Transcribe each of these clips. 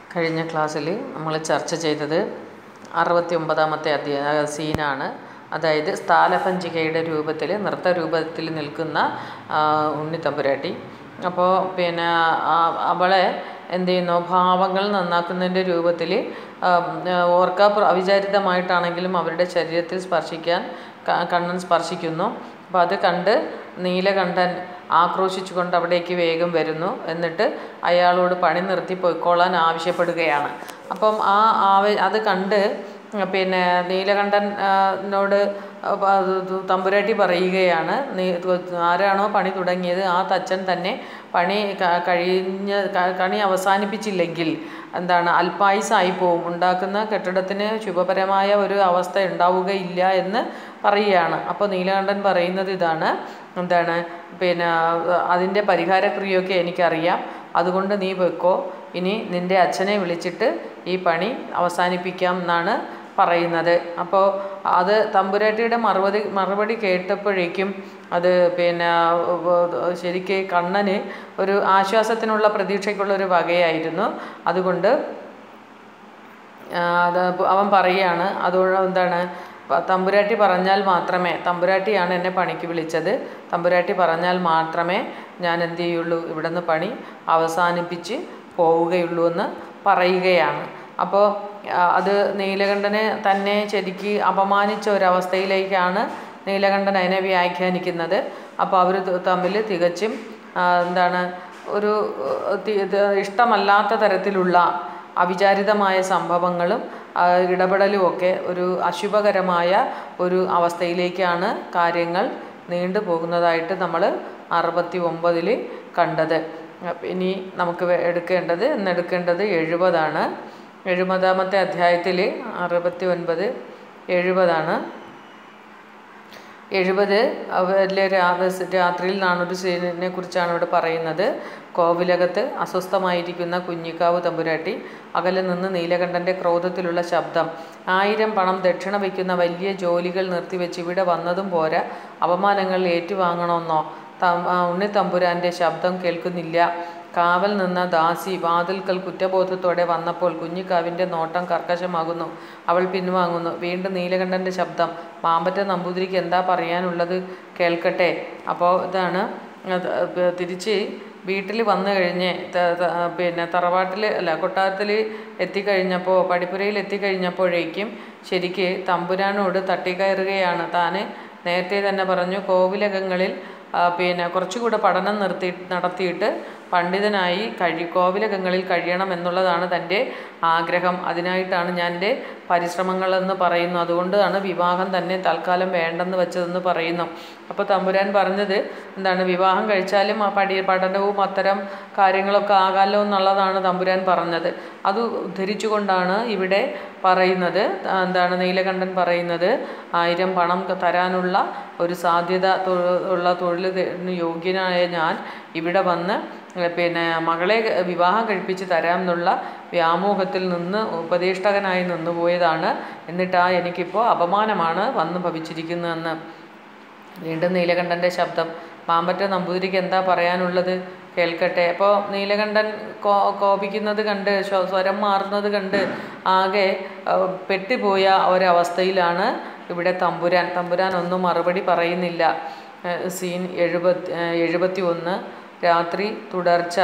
കഴിഞ്ഞ ക്ലാസ്സിൽ നമ്മൾ ചർച്ച ചെയ്തത് അറുപത്തി ഒമ്പതാമത്തെ അധ്യായ സീനാണ് അതായത് സ്ഥാലഭഞ്ജികയുടെ രൂപത്തിൽ നൃത്തരൂപത്തിൽ നിൽക്കുന്ന ആ, ഉണ്ണിത്തമ്പുരാട്ടി അപ്പോൾ പിന്നെ ആ- അവളെ എന്ത് ചെയ്യുന്നു ഭാവങ്ങൾ നന്നാക്കുന്നതിൻ്റെ രൂപത്തിൽ ഓർക്ക അവിചാരിതമായിട്ടാണെങ്കിലും അവരുടെ ശരീരത്തിൽ സ്പർശിക്കാൻ ക- കണ്ണൻ സ്പർശിക്കുന്നു അപ്പോൾ അത് കണ്ട് നീലകണ്ഠൻ ആക്രോശിച്ചുകൊണ്ട് അവിടേക്ക് വേഗം വരുന്നു എന്നിട്ട് അയാളോട് പണി നിർത്തി പൊയ്ക്കോളാൻ ആവശ്യപ്പെടുകയാണ് അപ്പം ആ ആവ അത് കണ്ട് പിന്നെ നീലകണ്ഠൻ ആ, നോട് പ- ഇത് തമ്പുരാട്ടി പറയുകയാണ് നീ ആരാണോ പണി തുടങ്ങിയത് ആ തച്ചൻ തന്നെ പണി ക- കഴിഞ്ഞ ക- കണി അവസാനിപ്പിച്ചില്ലെങ്കിൽ എന്താണ് അല്പായുസായി പോവും ഉണ്ടാക്കുന്ന കെട്ടിടത്തിന് ശുഭപരമായ ഒരു അവസ്ഥ ഉണ്ടാവുകയില്ല എന്ന് പറയുകയാണ് അപ്പോൾ നീലകണ്ഠൻ പറയുന്നത് ഇതാണ് എന്താണ് പിന്നെ അതിൻ്റെ പരിഹാരക്രിയയൊക്കെ എനിക്കറിയാം അതുകൊണ്ട് നീ വെക്കോ ഇനി നിൻ്റെ അച്ഛനെ വിളിച്ചിട്ട് ഈ പണി അവസാനിപ്പിക്കാം എന്നാണ് പറയുന്നത് അപ്പോൾ അത് തമ്പുരാട്ടിയുടെ മറുപടി മറുപടി കേട്ടപ്പോഴേക്കും അത് പിന്നെ ശരിക്ക് കണ്ണന് ഒരു ആശ്വാസത്തിനുള്ള പ്രതീക്ഷയ്ക്കുള്ള ഒരു വകയായിരുന്നു അതുകൊണ്ട് ആ, അത് അവൻ പറയുകയാണ് അതോട് എന്താണ് പ- തമ്പുരാട്ടി പറഞ്ഞാൽ മാത്രമേ തമ്പുരാട്ടിയാണ് എന്നെ പണിക്ക് വിളിച്ചത് തമ്പുരാട്ടി പറഞ്ഞാൽ മാത്രമേ ഞാൻ എന്ത് ചെയ്യുള്ളൂ ഇവിടെ നിന്ന് പണി അവസാനിപ്പിച്ച് പോവുകയുള്ളൂ എന്ന് പറയുകയാണ് അപ്പോൾ ആ, അത് നീലകണ്ഠനെ തന്നെ ശരിക്ക് അപമാനിച്ച ഒരവസ്ഥയിലേക്കാണ് നീലകണ്ഠൻ അതിനെ വ്യാഖ്യാനിക്കുന്നത് അപ്പോൾ അവർ തമ്മിൽ തികച്ചും ആ, എന്താണ് ഒരു ഏഹ്, തി- ഇത് ഇഷ്ടമല്ലാത്ത തരത്തിലുള്ള അവിചാരിതമായ സംഭവങ്ങളും ആ, ഇടപെടലും ഒക്കെ ഒരു അശുഭകരമായ ഒരു അവസ്ഥയിലേക്കാണ് കാര്യങ്ങൾ നീണ്ടു പോകുന്നതായിട്ട് നമ്മൾ അറുപത്തി ഒമ്പതിൽ കണ്ടത് അപ്പ ഇനി നമുക്ക് വേ- എടുക്കേണ്ടത് ഇന്ന് എടുക്കേണ്ടത് എഴുപതാണ് എഴുപതാമത്തെ അധ്യായത്തിൽ അറുപത്തി ഒൻപത് എഴുപതാണ് എഴുപത് അവരിലെ രാത്രിയിൽ നാണൊരു സീനിനെ കുറിച്ചാണ് ഇവിടെ പറയുന്നത് കോവിലകത്ത് അസ്വസ്ഥമായിരിക്കുന്ന കുഞ്ഞിക്കാവ് തമ്പുരാട്ടി അകലെ നിന്ന് നീലകണ്ഠൻ്റെ ക്രോധത്തിലുള്ള ശബ്ദം ആയിരം പണം ദക്ഷിണ വയ്ക്കുന്ന വലിയ ജോലികൾ നിർത്തിവെച്ച് ഇവിടെ വന്നതും പോരാ അപമാനങ്ങൾ ഏറ്റുവാങ്ങണമെന്നോ തം ആ, ഉണ്ണിത്തമ്പുരാൻ്റെ ശബ്ദം കേൾക്കുന്നില്ല കാവൽ നിന്ന ദാസി വാതിൽക്കൽ കുറ്റബോധത്തോടെ വന്നപ്പോൾ കുഞ്ഞിക്കാവിൻ്റെ നോട്ടം കർക്കശമാകുന്നു അവൾ പിൻവാങ്ങുന്നു വീണ്ടും നീലകണ്ഠൻ്റെ ശബ്ദം മാമ്പറ്റ നമ്പൂതിരിക്ക് എന്താ പറയാനുള്ളത് കേൾക്കട്ടെ അപ്പോൾ ഇതാണ് അത് പ- തിരിച്ച് വീട്ടിൽ വന്നു കഴിഞ്ഞ് ത- ത- പിന്നെ തറവാട്ടിൽ അല്ല കൊട്ടാരത്തിൽ എത്തിക്കഴിഞ്ഞപ്പോൾ പടിപ്പുരയിൽ എത്തിക്കഴിഞ്ഞപ്പോഴേക്കും ശരിക്ക് തമ്പുരാനോട് തട്ടിക്കയറുകയാണ് താൻ നേരത്തെ തന്നെ പറഞ്ഞു കോവിലകങ്ങളിൽ ആ, പിന്നെ കുറച്ചുകൂടെ പഠനം നിർത്തി നടത്തിയിട്ട് പണ്ഡിതനായി കഴി കോവിലകങ്ങളിൽ കഴിയണം എന്നുള്ളതാണ് തൻ്റെ ആഗ്രഹം അതിനായിട്ടാണ് ഞാൻ എൻ്റെ പരിശ്രമങ്ങളെന്ന് പറയുന്നു അതുകൊണ്ടാണ് വിവാഹം തന്നെ തൽക്കാലം വേണ്ടെന്ന് വെച്ചതെന്ന് പറയുന്നു അപ്പോൾ തമ്പുരാൻ പറഞ്ഞത് എന്താണ് വിവാഹം കഴിച്ചാലും ആ പഠി പഠനവും അത്തരം കാര്യങ്ങളൊക്കെ ആകാമല്ലോ എന്നുള്ളതാണ് തമ്പുരാൻ പറഞ്ഞത് അത് ഉദ്ധരിച്ചുകൊണ്ടാണ് ഇവിടെ പറയുന്നത് ആ, എന്താണ് നീലകണ്ഠൻ പറയുന്നത് ആയിരം പണം തരാനുള്ള ഒരു സാധ്യത തൊ- ഉള്ള തൊഴിൽ യോഗ്യനായ ഞാൻ ഇവിടെ വന്ന് ഏ, പിന്നെ മകളെ വിവാഹം കഴിപ്പിച്ച് തരാം എന്നുള്ള വ്യാമോഹത്തിൽ നിന്ന് ഉപദേഷ്ടകനായി നിന്നുപോയതാണ് എന്നിട്ടാ എനിക്കിപ്പോൾ അപമാനമാണ് വന്ന് ഭവിച്ചിരിക്കുന്നതെന്ന് വീണ്ടും നീലകണ്ഠൻ്റെ ശബ്ദം മാമ്പറ്റ നമ്പൂതിരിക്ക് എന്താ പറയാനുള്ളത് കേൾക്കട്ടെ അപ്പോൾ നീലകണ്ഠൻ കോ കോപിക്കുന്നത് കണ്ട് ശ്വ- സ്വരം മാറുന്നത് കണ്ട് ആകെ ആ, പെട്ടുപോയ ഒരവസ്ഥയിലാണ് ഇവിടെ തമ്പുരാൻ തമ്പുരാൻ ഒന്നും മറുപടി പറയുന്നില്ല ഏ, സീൻ എഴുപത്തി എഴുപത്തി ഒന്ന് രാത്രി തുടർച്ച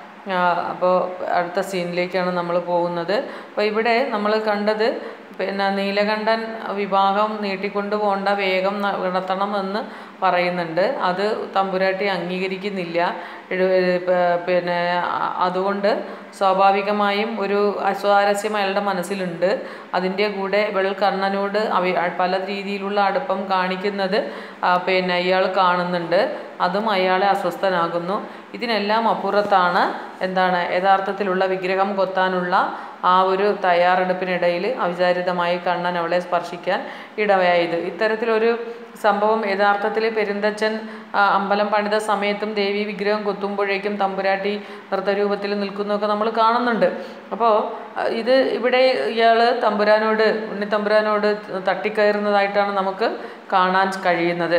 അപ്പോൾ അടുത്ത സീനിലേക്കാണ് നമ്മൾ പോകുന്നത് അപ്പോൾ ഇവിടെ നമ്മൾ കണ്ടത് പിന്നെ നീലകണ്ഠൻ വിവാഹം നീട്ടിക്കൊണ്ടു പോകേണ്ട വേഗം ന- നടത്തണമെന്ന് പറയുന്നുണ്ട് അത് തമ്പുരാട്ടി അംഗീകരിക്കുന്നില്ല എഴു- പ- പിന്നെ അ- അതുകൊണ്ട് സ്വാഭാവികമായും ഒരു അസ്വാരസ്യം അയാളുടെ മനസ്സിലുണ്ട് അതിൻ്റെ കൂടെ ഇവൾ കർണനോട് അവ പല രീതിയിലുള്ള അടുപ്പം കാണിക്കുന്നത് ആ, പിന്നെ ഇയാൾ കാണുന്നുണ്ട് അതും അയാളെ അസ്വസ്ഥനാകുന്നു ഇതിനെല്ലാം അപ്പുറത്താണ് എന്താണ് യഥാർത്ഥത്തിലുള്ള വിഗ്രഹം കൊത്താനുള്ള ആ ഒരു തയ്യാറെടുപ്പിനിടയിൽ അവിചാരിതമായി കണ്ണൻ അവളെ സ്പർശിക്കാൻ ഇടയായത് ഇത്തരത്തിലൊരു സംഭവം യഥാർത്ഥത്തിൽ പെരുന്തച്ചൻ ആ, അമ്പലം പണിത സമയത്തും ദേവി വിഗ്രഹം കൊത്തുമ്പോഴേക്കും തമ്പുരാട്ടി നൃത്തരൂപത്തിൽ നിൽക്കുന്നതൊക്കെ നമ്മൾ കാണുന്നുണ്ട് അപ്പോൾ ഇത് ഇവിടെ ഇയാൾ തമ്പുരാനോട് ഉണ്ണിത്തമ്പുരാനോട് തട്ടിക്കയറുന്നതായിട്ടാണ് നമുക്ക് കാണാൻ കഴിയുന്നത്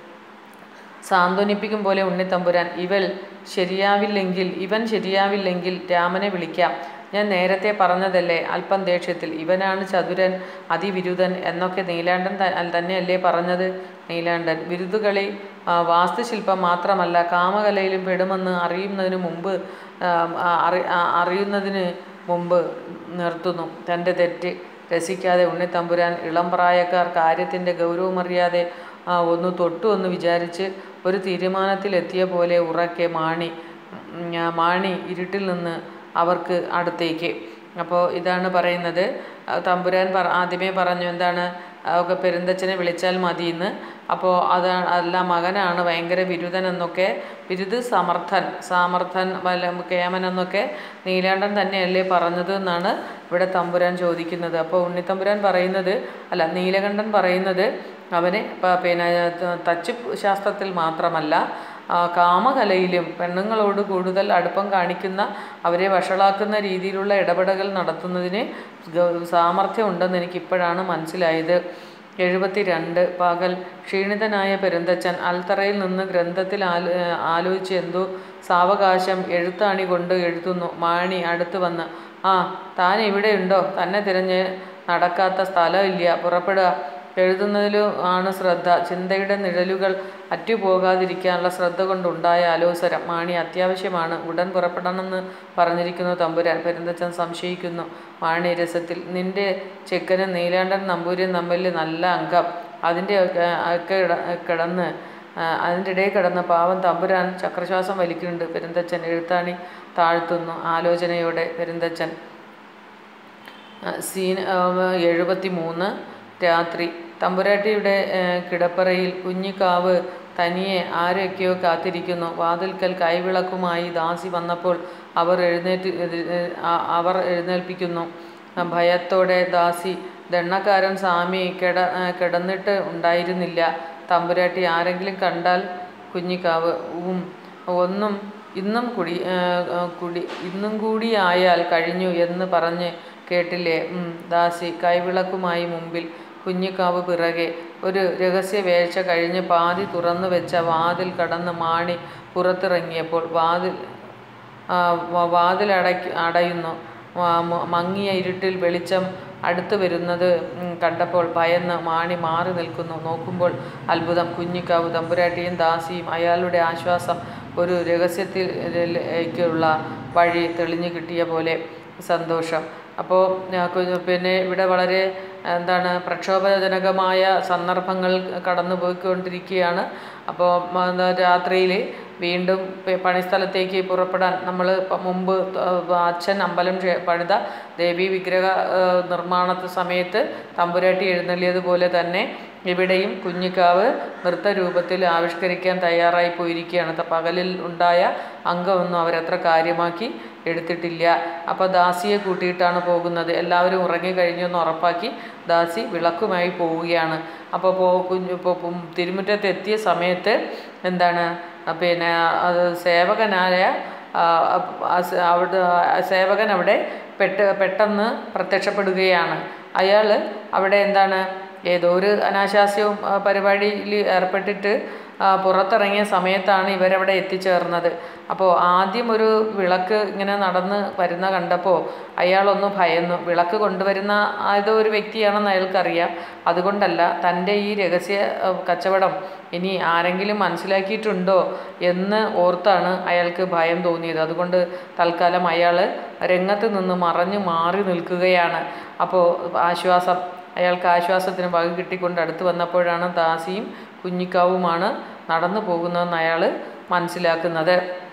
സാന്ത്വനിപ്പിക്കും പോലെ ഉണ്ണിത്തമ്പുരാൻ ഇവൾ ശരിയാവില്ലെങ്കിൽ ഇവൻ ശരിയാവില്ലെങ്കിൽ രാമനെ വിളിക്കാം ഞാൻ നേരത്തെ പറഞ്ഞതല്ലേ അല്പം ദേഷ്യത്തിൽ ഇവനാണ് ചതുരൻ അതിവിരുദ്ധൻ എന്നൊക്കെ നീലാണ്ടൻ ത- തന്നെയല്ലേ പറഞ്ഞത് നീലാണ്ടൻ വിരുതുകളി ആ, വാസ്തുശില്പം മാത്രമല്ല കാമകലയിലും പെടുമെന്ന് അറിയുന്നതിന് മുമ്പ് ആ, ആ, അറി- ആ, അറിയുന്നതിന് മുമ്പ് നിർത്തുന്നു തൻ്റെ തെറ്റ് രസിക്കാതെ ഉണ്ണിത്തമ്പുരാൻ ഇളം പ്രായക്കാർ കാര്യത്തിൻ്റെ ഗൗരവമറിയാതെ ആ, ഒന്ന് തൊട്ടു എന്ന് വിചാരിച്ച് ഒരു തീരുമാനത്തിലെത്തിയ പോലെ ഉറക്കെ മാണി ഉം, ആ, മാണി ഇരുട്ടിൽ നിന്ന് അവർക്ക് അടുത്തേക്ക് അപ്പോൾ ഇതാണ് പറയുന്നത് ആ, തമ്പുരാൻ പറ ആദ്യമേ പറഞ്ഞു എന്താണ് ആ, ഒക്കെ പെരുന്തച്ഛനെ വിളിച്ചാൽ മതിയെന്ന് അപ്പോൾ അതാണ് അല്ല മകനാണ് ഭയങ്കര ബിരുദൻ എന്നൊക്കെ ബിരുദ് സമർത്ഥൻ സാമർത്ഥൻ വല്ല കേമൻ എന്നൊക്കെ നീലാണ്ടൻ തന്നെയല്ലേ പറഞ്ഞത് എന്നാണ് ഇവിടെ തമ്പുരാൻ ചോദിക്കുന്നത് അപ്പോൾ ഉണ്ണിത്തമ്പുരാൻ പറയുന്നത് അല്ല നീലകണ്ഠൻ പറയുന്നത് അവന് പ- പിന്നെ ത- തച്ച് ശാസ്ത്രത്തിൽ മാത്രമല്ല ആ, കാമകലയിലും പെണ്ണുങ്ങളോട് കൂടുതൽ അടുപ്പം കാണിക്കുന്ന അവരെ വഷളാക്കുന്ന രീതിയിലുള്ള ഇടപെടൽ നടത്തുന്നതിന് ഗ- സാമർഥ്യമുണ്ടെന്ന് എനിക്കിപ്പോഴാണ് മനസ്സിലായത് എഴുപത്തി രണ്ട് പകൽ ക്ഷീണിതനായ പെരുന്തച്ചൻ അൽത്തറയിൽ നിന്ന് ഗ്രന്ഥത്തിൽ ആലോ ആലോചിച്ച് എന്തോ സാവകാശം എഴുത്താണി കൊണ്ട് എഴുതുന്നു മാണി അടുത്ത് വന്ന് ആ താൻ ഇവിടെയുണ്ടോ തന്നെ തിരഞ്ഞ് നടക്കാത്ത സ്ഥലമില്ല പുറപ്പെടുക എഴുതുന്നതിലും ആണ് ശ്രദ്ധ ചിന്തയുടെ നിഴലുകൾ അറ്റുപോകാതിരിക്കാനുള്ള ശ്രദ്ധ കൊണ്ടുണ്ടായ ആലോസരം മാണി അത്യാവശ്യമാണ് ഉടൻ പുറപ്പെടണമെന്ന് പറഞ്ഞിരിക്കുന്നു തമ്പുരാൻ പെരുന്തച്ചൻ സംശയിക്കുന്നു മാണി രസത്തിൽ നിന്റെ ചെക്കനും നീലാണ്ടൻ നമ്പൂരിയും തമ്മിൽ നല്ല അംഗം അതിൻ്റെ ഒക്കെ ഒക്കെ ഇട- കിടന്ന് ആ, അതിൻ്റെ ഇടയിൽ കിടന്ന് പാവം തമ്പുരാൻ ചക്രശ്വാസം വലിക്കുന്നുണ്ട് പെരുന്തച്ചൻ എഴുത്താണി താഴ്ത്തുന്നു ആലോചനയോടെ പെരുന്തച്ചൻ ആ, സീൻ എഴുപത്തി മൂന്ന് രാത്രി തമ്പുരാട്ടിയുടെ ആ, കിടപ്പറയിൽ കുഞ്ഞിക്കാവ് തനിയെ ആരൊക്കെയോ കാത്തിരിക്കുന്നു വാതിൽക്കൽ കൈവിളക്കുമായി ദാസി വന്നപ്പോൾ അവർ എഴുന്നേറ്റ് എതി- ഏ, ആ- അവർ എഴുന്നേൽപ്പിക്കുന്നു ആ, ഭയത്തോടെ ദാസി ദണ്ണക്കാരൻ സ്വാമി കിട ആ, കിടന്നിട്ട് ഉണ്ടായിരുന്നില്ല തമ്പുരാട്ടി ആരെങ്കിലും കണ്ടാൽ കുഞ്ഞിക്കാവ് ഉം ഒന്നും ഇന്നും കുടി ആ, ആ, കുടി ഇന്നും കൂടി ആയാൽ കഴിഞ്ഞു എന്ന് പറഞ്ഞ് കേട്ടില്ലേ ഉം, ദാസി കൈവിളക്കുമായി മുമ്പിൽ കുഞ്ഞിക്കാവ് പിറകെ ഒരു രഹസ്യ വേഴ്ച കഴിഞ്ഞ് പാതി തുറന്നു വെച്ച വാതിൽ കടന്ന് മാണി പുറത്തിറങ്ങിയപ്പോൾ വാതിൽ ആ, വ- വാതിലടയ്ക്ക് അടയുന്നു വ- മ- മങ്ങിയ ഇരുട്ടിൽ വെളിച്ചം അടുത്തു വരുന്നത് ഉം, കണ്ടപ്പോൾ ഭയന്ന് മാണി മാറി നിൽക്കുന്നു നോക്കുമ്പോൾ അത്ഭുതം കുഞ്ഞിക്കാവ് തമ്പുരാട്ടിയും ദാസിയും അയാളുടെ ആശ്വാസം ഒരു രഹസ്യത്തിലേക്കുള്ള വഴി തെളിഞ്ഞു കിട്ടിയ പോലെ സന്തോഷം അപ്പോൾ പിന്നെ ഇവിടെ വളരെ എന്താണ് പ്രക്ഷോഭജനകമായ സന്ദർഭങ്ങൾ കടന്നു പോയിക്കൊണ്ടിരിക്കുകയാണ് അപ്പോൾ രാത്രിയിൽ വീണ്ടും പ- പണിസ്ഥലത്തേക്ക് പുറപ്പെടാൻ നമ്മൾ മുമ്പ് ത- അച്ഛൻ അമ്പലം ക്ഷേ- പണിത ദേവി വിഗ്രഹ ആ, നിർമ്മാണ സമയത്ത് തമ്പുരാട്ടി എഴുന്നള്ളിയതുപോലെ തന്നെ ഇവിടെയും കുഞ്ഞിക്കാവ് നൃത്തരൂപത്തിൽ ആവിഷ്കരിക്കാൻ തയ്യാറായി പോയിരിക്കുകയാണ് ത- പകലിൽ ഉണ്ടായ അംഗമൊന്നും അവരത്ര കാര്യമാക്കി എടുത്തിട്ടില്ല അപ്പോൾ ദാസിയെ കൂട്ടിയിട്ടാണ് പോകുന്നത് എല്ലാവരും ഉറങ്ങിക്കഴിഞ്ഞു എന്ന് ഉറപ്പാക്കി ദാസി വിളക്കുമായി പോവുകയാണ് അപ്പോൾ പോ കുഞ്ഞു ഇപ്പോൾ തിരുമുറ്റത്ത് എത്തിയ സമയത്ത് എന്താണ് ആ, പിന്നെ അത് സേവകനായ ആ, ആ സ- അവിടെ ആ സേവകൻ അവിടെ പെട്ട് പെട്ടെന്ന് പ്രത്യക്ഷപ്പെടുകയാണ് അയാൾ അവിടെ എന്താണ് ഏതോ ഒരു അനാശാസ്യവും ആ, പരിപാടിയിൽ ഏർപ്പെട്ടിട്ട് ആ, പുറത്തിറങ്ങിയ സമയത്താണ് ഇവരവിടെ എത്തിച്ചേർന്നത് അപ്പോൾ ആദ്യം ഒരു വിളക്ക് ഇങ്ങനെ നടന്ന് വരുന്ന കണ്ടപ്പോൾ അയാളൊന്ന് ഭയന്നു വിളക്ക് കൊണ്ടുവരുന്ന ഏതോ ഒരു വ്യക്തിയാണെന്ന് അയാൾക്കറിയാം അതുകൊണ്ടല്ല തൻ്റെ ഈ രഹസ്യ ആ, കച്ചവടം ഇനി ആരെങ്കിലും മനസ്സിലാക്കിയിട്ടുണ്ടോ എന്ന് ഓർത്താണ് അയാൾക്ക് ഭയം തോന്നിയത് അതുകൊണ്ട് തൽക്കാലം അയാൾ രംഗത്ത് നിന്ന് മറഞ്ഞു മാറി നിൽക്കുകയാണ് അപ്പോൾ ആശ്വാസം അയാൾക്ക് ആശ്വാസത്തിന് വക കിട്ടിക്കൊണ്ട് അടുത്ത് വന്നപ്പോഴാണ് ദാസിയും കുഞ്ഞിക്കാവുമാണ് നടന്നു പോകുന്നതെന്ന് അയാൾ മനസ്സിലാക്കുന്നത്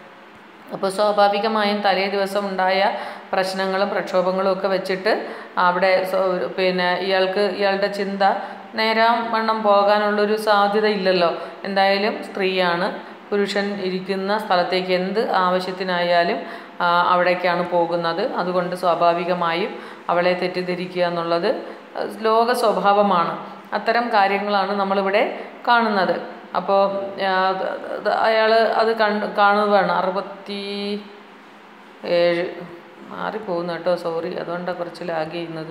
അപ്പോൾ സ്വാഭാവികമായും തലേ ദിവസം ഉണ്ടായ പ്രശ്നങ്ങളും പ്രക്ഷോഭങ്ങളും ഒക്കെ വെച്ചിട്ട് അവിടെ സ്വ- പിന്നെ ഇയാൾക്ക് ഇയാളുടെ ചിന്ത നേരാം വണ്ണം പോകാനുള്ളൊരു സാധ്യത ഇല്ലല്ലോ എന്തായാലും സ്ത്രീയാണ് പുരുഷൻ ഇരിക്കുന്ന സ്ഥലത്തേക്ക് എന്ത് ആവശ്യത്തിനായാലും ആ, അവിടേക്കാണ് പോകുന്നത് അതുകൊണ്ട് സ്വാഭാവികമായും അവളെ തെറ്റിദ്ധരിക്കുക എന്നുള്ളത് ലോക സ്വഭാവമാണ് അത്തരം കാര്യങ്ങളാണ് നമ്മളിവിടെ കാണുന്നത് അപ്പോൾ അയാൾ അത് കണ്ട് കാണുകയാണ് അറുപത്തി ഏഴ് മാറിപ്പോകുന്നു കേട്ടോ സോറി അതുകൊണ്ടാണ് കുറച്ച് ലാഗ് ചെയ്യുന്നത്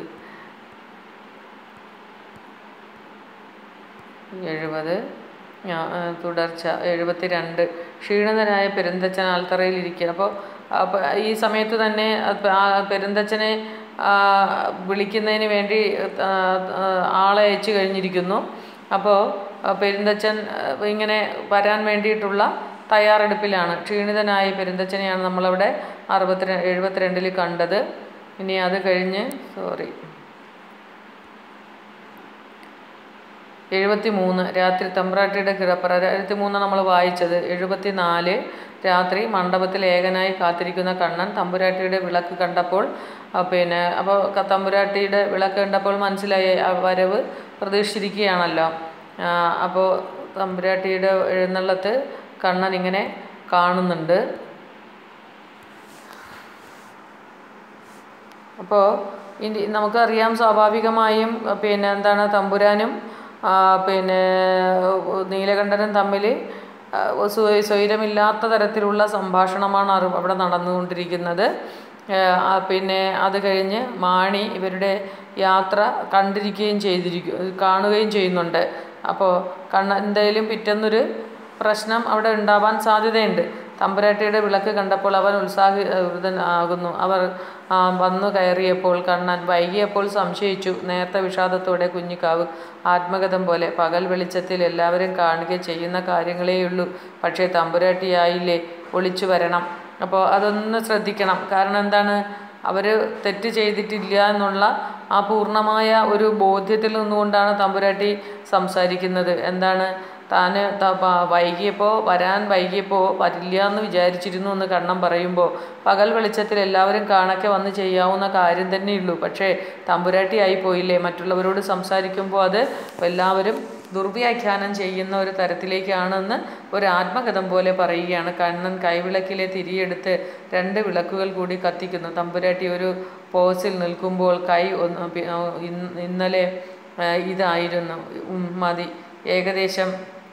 എഴുപത് ഞാ- ആ, തുടർച്ച എഴുപത്തി രണ്ട് ക്ഷീണിതനായ പെരുന്തച്ചൻ ആൽത്തറയിൽ ഇരിക്കുക അപ്പോൾ അപ്പോൾ ഈ സമയത്ത് തന്നെ അത് ആ പെരുന്തച്ഛനെ ആ, വിളിക്കുന്നതിന് വേണ്ടി ആ, ആ, ആളെ അയച്ചു കഴിഞ്ഞിരിക്കുന്നു അപ്പോൾ പെരുന്തച്ഛൻ ആ, ഇങ്ങനെ വരാൻ വേണ്ടിയിട്ടുള്ള തയ്യാറെടുപ്പിലാണ് ക്ഷീണിതനായ പെരുന്തച്ഛനെയാണ് നമ്മളവിടെ അറുപത്തി എഴുപത്തിരണ്ടിൽ കണ്ടത് ഇനി അത് കഴിഞ്ഞ് സോറി എഴുപത്തി മൂന്ന് രാത്രി തമ്പ്രാട്ടിയുടെ കിടപ്പറ എഴുപത്തി മൂന്ന് നമ്മൾ വായിച്ചത് എഴുപത്തി നാല് രാത്രി മണ്ഡപത്തിൽ ഏകനായി കാത്തിരിക്കുന്ന കണ്ണൻ തമ്പുരാട്ടിയുടെ വിളക്ക് കണ്ടപ്പോൾ ആ, പിന്നെ അപ്പോൾ ക- തമ്പുരാട്ടിയുടെ വിളക്ക് കണ്ടപ്പോൾ മനസ്സിലായി ആ വരവ് പ്രതീക്ഷിച്ചിരിക്കുകയാണല്ലോ ആ, അപ്പോൾ തമ്പുരാട്ടിയുടെ എഴുന്നള്ളത്ത് കണ്ണൻ ഇങ്ങനെ കാണുന്നുണ്ട് അപ്പോൾ ഇനി നമുക്കറിയാം സ്വാഭാവികമായും അഹ് പിന്നെ എന്താണ് തമ്പുരാനും ആ, പിന്നെ ഉ- നീലകണ്ഠനും തമ്മിൽ സ്വ- സ്വൈരമില്ലാത്ത തരത്തിലുള്ള സംഭാഷണമാണ് അറി- അവിടെ നടന്നുകൊണ്ടിരിക്കുന്നത് ആ, ആ, പിന്നെ അത് കഴിഞ്ഞ് മാണി ഇവരുടെ യാത്ര കണ്ടിരിക്കുകയും ചെയ്തിരിക്കും കാണുകയും ചെയ്യുന്നുണ്ട് അപ്പോൾ കണ്ണ എന്തായാലും പിറ്റേന്നൊരു പ്രശ്നം അവിടെ ഉണ്ടാവാൻ സാധ്യതയുണ്ട് തമ്പുരാട്ടിയുടെ വിളക്ക് കണ്ടപ്പോൾ അവൻ ഉത്സാഹിതനാകുന്നു അവർ ആ, വന്നു കയറിയപ്പോൾ കണ്ണൻ വൈകിയപ്പോൾ സംശയിച്ചു നേരത്തെ വിഷാദത്തോടെ കുഞ്ഞിക്കാവ് ആത്മഗതം പോലെ പകൽ വെളിച്ചത്തിൽ എല്ലാവരും കാണുക ചെയ്യുന്ന കാര്യങ്ങളേയുള്ളൂ പക്ഷേ തമ്പുരാട്ടിയായില്ലേ ഒളിച്ചു വരണം അപ്പോൾ അതൊന്ന് ശ്രദ്ധിക്കണം കാരണം എന്താണ് അവർ തെറ്റ് ചെയ്തിട്ടില്ല എന്നുള്ള ആ പൂർണ്ണമായ ഒരു ബോധ്യത്തിൽ നിന്നുകൊണ്ടാണ് തമ്പുരാട്ടി സംസാരിക്കുന്നത് എന്താണ് താന് ത- പ- വൈകിയപ്പോൾ വരാൻ വൈകിയപ്പോൾ വരില്ല എന്ന് വിചാരിച്ചിരുന്നു എന്ന് കണ്ണം പറയുമ്പോൾ പകൽ വെളിച്ചത്തിൽ എല്ലാവരും കാണക്കെ വന്ന് ചെയ്യാവുന്ന കാര്യം തന്നെയുള്ളൂ പക്ഷേ തമ്പുരാട്ടി ആയി പോയില്ലേ മറ്റുള്ളവരോട് സംസാരിക്കുമ്പോൾ അത് എല്ലാവരും ദുർവ്യാഖ്യാനം ചെയ്യുന്ന ഒരു തരത്തിലേക്കാണെന്ന് ഒരു ആത്മകഥം പോലെ പറയുകയാണ് കണ്ണൻ കൈവിളക്കിലെ തിരിയെടുത്ത് രണ്ട് വിളക്കുകൾ കൂടി കത്തിക്കുന്നു തമ്പുരാട്ടി ഒരു പോസിൽ നിൽക്കുമ്പോൾ കൈ ഒന്ന് പി- ആ, ഇന്ന് ഇന്നലെ ആ, ഇതായിരുന്നു ഉം, മതി ഏകദേശം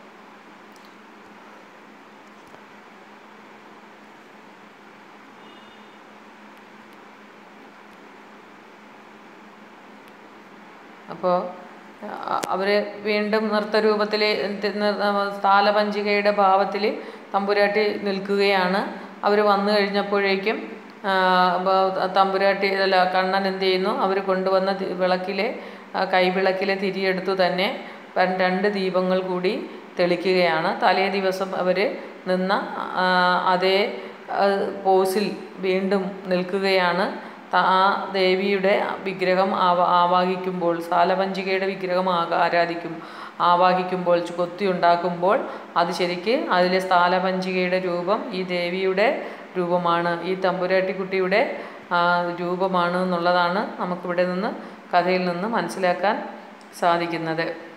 അപ്പോൾ അവർ വീണ്ടും നൃത്തരൂപത്തിൽ താലപഞ്ചികയുടെ ഭാവത്തിൽ തമ്പുരാട്ടി നിൽക്കുകയാണ് അവർ വന്നു കഴിഞ്ഞപ്പോഴേക്കും ആ, ബ- തമ്പുരാട്ടി അല്ല കണ്ണൻ എന്ത് ചെയ്യുന്നു അവർ കൊണ്ടുവന്ന തി- വിളക്കിലെ ആ, കൈവിളക്കിലെ തിരിയെടുത്തു തന്നെ പ- രണ്ട് ദീപങ്ങൾ കൂടി തെളിക്കുകയാണ് തലേ ദിവസം അവർ നിന്ന ആ, അതേ ആ, പോസിൽ വീണ്ടും നിൽക്കുകയാണ് ത- ആ ദേവിയുടെ വിഗ്രഹം ആവ ആവാഹിക്കുമ്പോൾ സാലപഞ്ചികയുടെ വിഗ്രഹം ആക- ആരാധിക്കും ആവാഹിക്കുമ്പോൾ ചു- കൊത്തി ഉണ്ടാക്കുമ്പോൾ അത് ശരിക്ക് അതിലെ സ്ഥാലപഞ്ചികയുടെ രൂപം ഈ ദേവിയുടെ രൂപമാണ് ഈ തമ്പുരാട്ടിക്കുട്ടിയുടെ ആ, രൂപമാണ് എന്നുള്ളതാണ് നമുക്കിവിടെ നിന്ന് കഥയിൽ നിന്ന് മനസ്സിലാക്കാൻ സാധിക്കുന്നത്